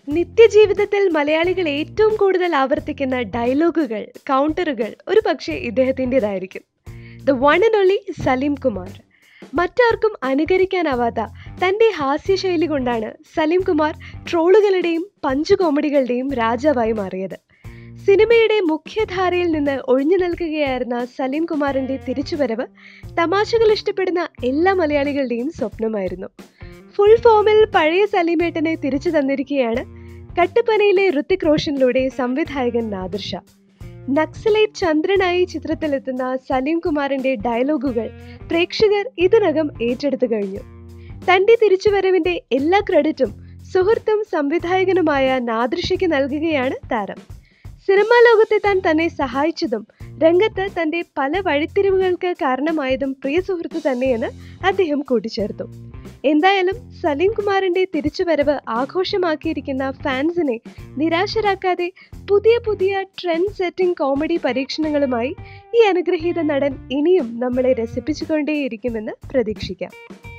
നിത്യജീവിതത്തിൽ മലയാളികൾ ഏറ്റവും കൂടുതൽ ആവർത്തിക്കുന്ന ഡയലോഗുകൾ കൗണ്ടറുകൾ ഒരു പക്ഷേ ഇദ്ദേഹത്തിൻ്റെതായിരിക്കും the one and only Salim Kumar മറ്റാർക്കും അനുകരിക്കാനാവാത്ത തൻ്റെ ഹാസ്യശൈലി കൊണ്ടാണ് സലീം കുമാർ ട്രോളുകളുടെയും പഞ്ച് കോമഡികളുടെയും രാജാവായി മാറിയത് സിനിമയുടെ മുഖ്യധാരയിൽ നിന്ന് ഒഴിഞ്ഞു നിൽക്കുകയായിരുന്ന സലീം കുമാറിന്റെ തിരിച്ചുവരവ് തമാശകൾ ഇഷ്ടപ്പെടുന്ന എല്ലാ മലയാളികളുടെയും സ്വപ്നമായിരുന്നു ഫുൾ ഫോമിൽ പഴയ സലീമേട്ടനെ തിരിച്ചു തന്നിരിക്കുകയാണ് കട്ടുപ്പനയിലെ ഋത്തിക് റോഷനിലൂടെ സംവിധായകൻ നാദിർഷ നക്സലൈറ്റ് ചന്ദ്രനായി ചിത്രത്തിലെത്തുന്ന സലീം കുമാറിന്റെ ഡയലോഗുകൾ പ്രേക്ഷകർ ഇതിനകം ഏറ്റെടുത്തു കഴിഞ്ഞു തന്റെ തിരിച്ചുവരവിന്റെ എല്ലാ ക്രെഡിറ്റും സുഹൃത്തും സംവിധായകനുമായ നാദൃഷയ്ക്ക് നൽകുകയാണ് താരം സിനിമാ ലോകത്തെത്താൻ തന്നെ സഹായിച്ചതും രംഗത്ത് തന്റെ പല വഴിത്തിരിവുകൾക്ക് കാരണമായതും പ്രിയ സുഹൃത്ത് തന്നെയെന്ന് അദ്ദേഹം കൂട്ടിച്ചേർത്തു എന്തായാലും സലീം കുമാറിന്റെ തിരിച്ചുവരവ് ആഘോഷമാക്കിയിരിക്കുന്ന ഫാൻസിനെ നിരാശരാക്കാതെ പുതിയ പുതിയ ട്രെൻഡ് സെറ്റിംഗ് കോമഡി പരീക്ഷണങ്ങളുമായി ഈ അനുഗ്രഹീത നടൻ ഇനിയും നമ്മളെ രസിപ്പിച്ചുകൊണ്ടേയിരിക്കുമെന്ന് പ്രതീക്ഷിക്കാം